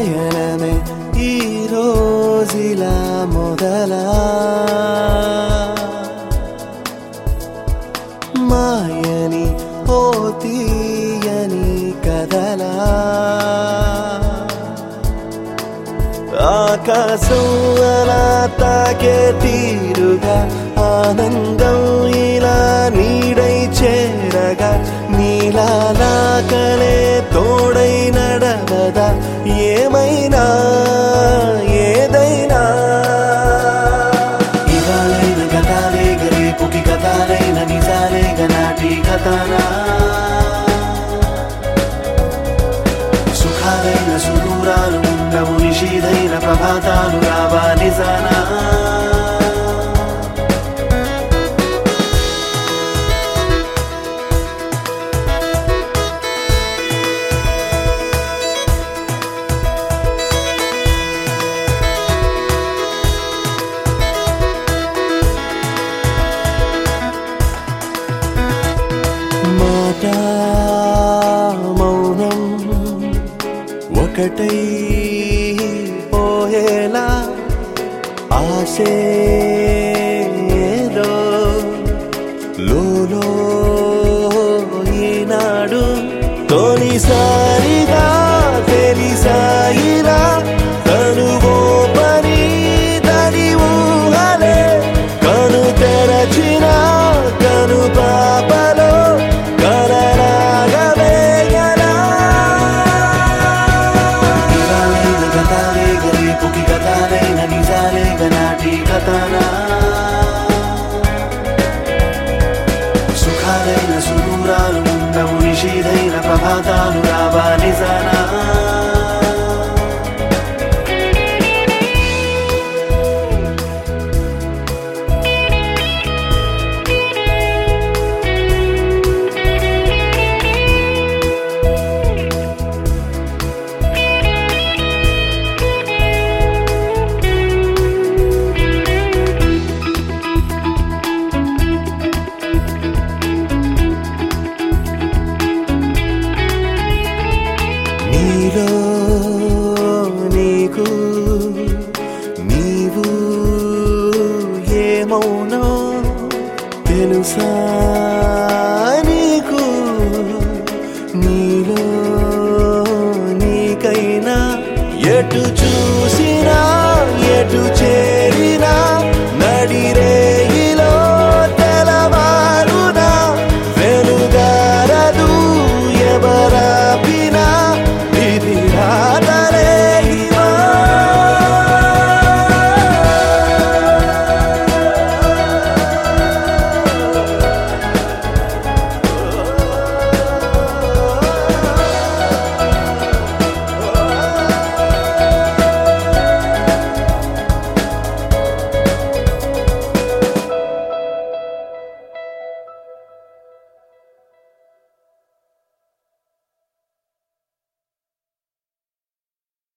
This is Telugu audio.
పయనమే ఈ రోజులా మొదలా మాయని ఓ తీయని కదలా ఆకాశం అలా తాకే తీరుగా ఆనందం ఇలా నీడై చేరగా నీలాలా కలే తోడై నడవదా ఏమైనా ఏదైనా ఇవాళైన గతాలే రేపుకి గతాలైన నిజాలే గనాటి కథనా సుఖాలైన సుదూరాలు ఉండవు నిషీదైన ప్రభాతాలు రావా నిజానా మాట మౌనం ఒకటై పోయేలా ఆశేదో లోలో ఈనాడు తొలిసారిగా తెలిసాయిలా తనువో పని తని ఊహలే కను తెరచిన కను పాపలో కలరాగవేయలా ఇవాళైన గతాలే రేపుకి గతాలైన నిజాలే గనాటి కథనా సుఖాలైన సుదూరాలు ఉండవు నిషీదైన ప్రభాతాలు రావా నిజానా నీలో నీకు నీవు ఏమౌనో తెలుసా నీకు నీలో నీకైనా ఎటు చూసినా ఎటు చే